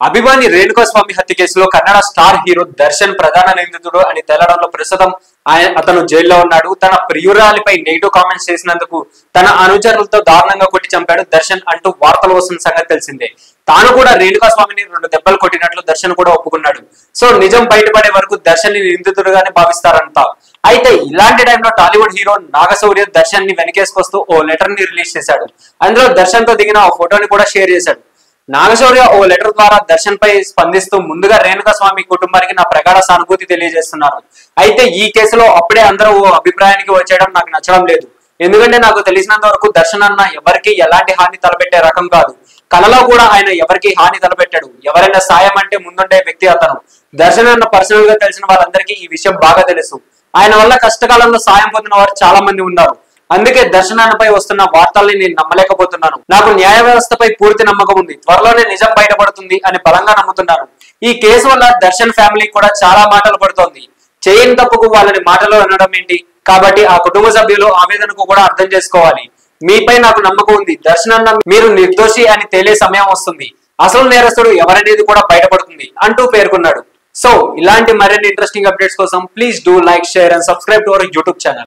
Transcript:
అభిమాని రేణుకా స్వామి హత్య కేసులో కన్నడ స్టార్ హీరో దర్శన్ ప్రధాన నిందితుడు అని తేలడంలో ప్రస్తుతం ఆయన అతను జైల్లో ఉన్నాడు తన ప్రియురాలిపై నెగిటివ్ కామెంట్స్ చేసినందుకు తన అనుచరులతో దారుణంగా కొట్టి చంపాడు దర్శన్ అంటూ వార్తలు వస్తున్న సంగతి తెలిసిందే తాను కూడా రేణుకా స్వామిని రెండు దెబ్బలు కొట్టినట్లు దర్శన్ కూడా ఒప్పుకున్నాడు సో నిజం బయటపడే వరకు దర్శన్ ని నిందితుడుగానే భావిస్తారంతా అయితే ఇలాంటి టైంలో టాలీవుడ్ హీరో నాగశౌర్య దర్శన్ ని వెనకేసుకొస్తూ ఓ లెటర్ ని రిలీజ్ చేశాడు అందులో దర్శన్ తో దిగిన ఓ ఫోటోని కూడా షేర్ చేశాడు నాగశౌర్య ఓ లెటర్ ద్వారా దర్శన్ పై స్పందిస్తూ ముందుగా రేణుకా స్వామి కుటుంబానికి నా ప్రగాఢ సానుభూతి తెలియజేస్తున్నారు అయితే ఈ కేసులో అప్పుడే అందరూ ఓ అభిప్రాయానికి వచ్చేయడం నాకు నచ్చడం లేదు ఎందుకంటే నాకు తెలిసినంత వరకు దర్శన్ అన్న ఎవరికి ఎలాంటి హాని తలపెట్టే రకం కాదు కలలో కూడా ఆయన ఎవరికి హాని తలపెట్టాడు ఎవరైనా సాయం అంటే ముందుండే వ్యక్తి అతను దర్శన్ అన్న పర్సనల్ గా తెలిసిన వాళ్ళందరికీ ఈ విషయం బాగా తెలుసు ఆయన వల్ల కష్టకాలంలో సాయం పొందిన వారు చాలా మంది ఉన్నారు అందుకే దర్శనాలపై వస్తున్న వార్తల్ని నేను నమ్మలేకపోతున్నాను నాకు న్యాయ వ్యవస్థపై పూర్తి నమ్మకం ఉంది త్వరలోనే నిజం బయటపడుతుంది అని బలంగా నమ్ముతున్నాను ఈ కేసు వల్ల దర్శన్ ఫ్యామిలీ కూడా చాలా మాటలు పడుతోంది చేయని తప్పుకు వాళ్ళని మాటలు అనడం ఏంటి కాబట్టి ఆ కుటుంబ సభ్యులు ఆవేదనకు కూడా అర్థం చేసుకోవాలి మీపై నాకు నమ్మకం ఉంది దర్శన్ అన్న మీరు నిర్దోషి అని తేలే సమయం వస్తుంది అసలు నేరస్తుడు ఎవరనేది కూడా బయటపడుతుంది అంటూ పేర్కొన్నాడు సో ఇలాంటి మరిన్ని ఇంట్రెస్టింగ్ అప్డేట్స్ కోసం please do like share and subscribe to our YouTube channel